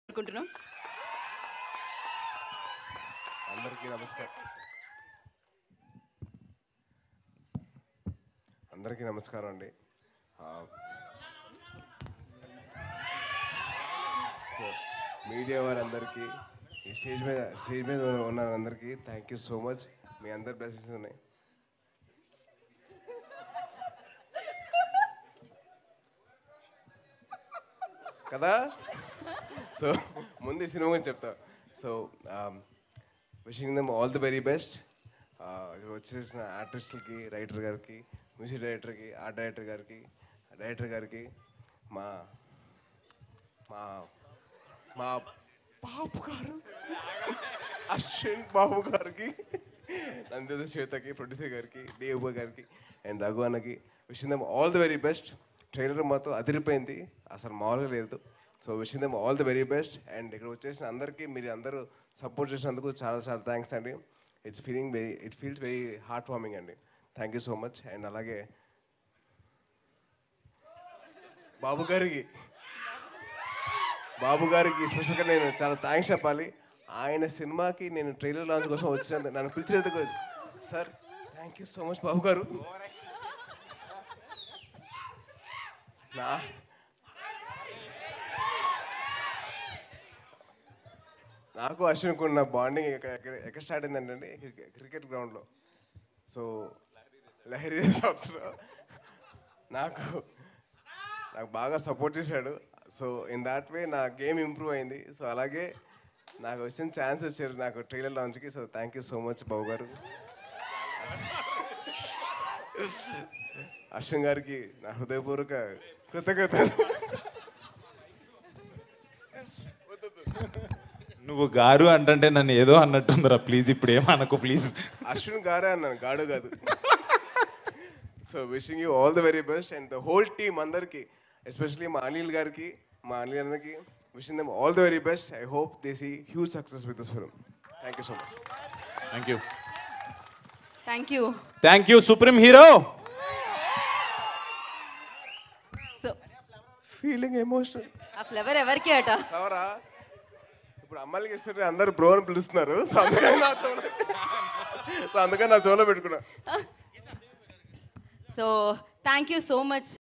అనుకుంటున్నాం అందరికీ నమస్కారం అందరికీ నమస్కారం అండి ఆ, సో, మీడియా వారందరికీ ఈ స్టేజ్ మీద స్టేజ్ మీద ఉన్న అందరికీ థ్యాంక్ యూ సో మచ్ మీ అందరి బ్లెస్సింగ్స్ ఉన్నాయి కదా సో ముందు ఈ సినిమా గురించి చెప్తా so wishing them all the very best ఇక్కడ వచ్చేసిన ఆర్టిస్టులకి రైటర్ గారికి మ్యూజిక్ డైరెక్టర్కి ఆర్ట్ డైరెక్టర్ గారికి డైరెక్టర్ గారికి మా మా మా బాబు గారు అశ్విన్ బాబు గారికి నందిత శ్వేతకి ప్రొడ్యూసర్ గారికి దేవ్ గారికి అండ్ రఘు అన్నకి wishing them all the very best trailer మాత్రం అదిరిపోయింది అసలు మామూలుగా లేదు so wishing them all the very best and ఇక్కడ వచ్చేసిన అందరికీ మీరు అందరూ సపోర్ట్ చేసినందుకు చాలా చాలా థ్యాంక్స్ అండి it's feeling very it feels very heart warming అండి thank you so much and అలాగే బాబు గారికి బాబు గారికి స్పెషల్గా నేను చాలా థ్యాంక్స్ చెప్పాలి ఆయన సినిమాకి నేను ట్రైలర్ లాంచ్ కోసం వచ్చినందుకు నన్ను పిలిచినందుకు sir thank you so much Babu గారు నా నాకు అశ్విన్కు ఉన్న బాండింగ్ ఎక్కడ ఎక్కడ ఎక్కడ స్టార్ట్ అయిందంటే క్రికెట్ గ్రౌండ్లో సో లహరి రిసార్ట్స్లో నాకు నాకు బాగా సపోర్ట్ చేశాడు సో ఇన్ దాట్ వే నా గేమ్ ఇంప్రూవ్ అయింది సో అలాగే నాకు వచ్చిన ఛాన్స్ వచ్చారు నాకు ట్రైలర్ లాంచ్కి so thank you so much Babu గారు అశ్విన్ గారికి నా హృదయపూర్వక కృతజ్ఞతలు నువ్వు గారు అంటే నన్ను ఏదో అన్నట్టుందిరా ప్లీజ్ ఇప్పుడు ఏమనకు ప్లీజ్ అశ్విన్ గారే అన్నాను గాడు కాదు so wishing you all the very best and the whole team అందరికి ఎస్పెషలీ మా అనిల్ గారికి మా అనిల్ అన్నకి wishing them all the very best I hope they see huge success with this film thank you so much thank you thank you thank you supreme hero so feeling emotional ఆ flower ఎవరికి అట అవరా ఇప్పుడు అమ్మాయిలకి ఇస్తుంటే అందరు bro అని పిలుస్తున్నారు సో అందుకని నా చోలో సో అందుకని నా చోలో పెట్టుకున్నా so thank you so much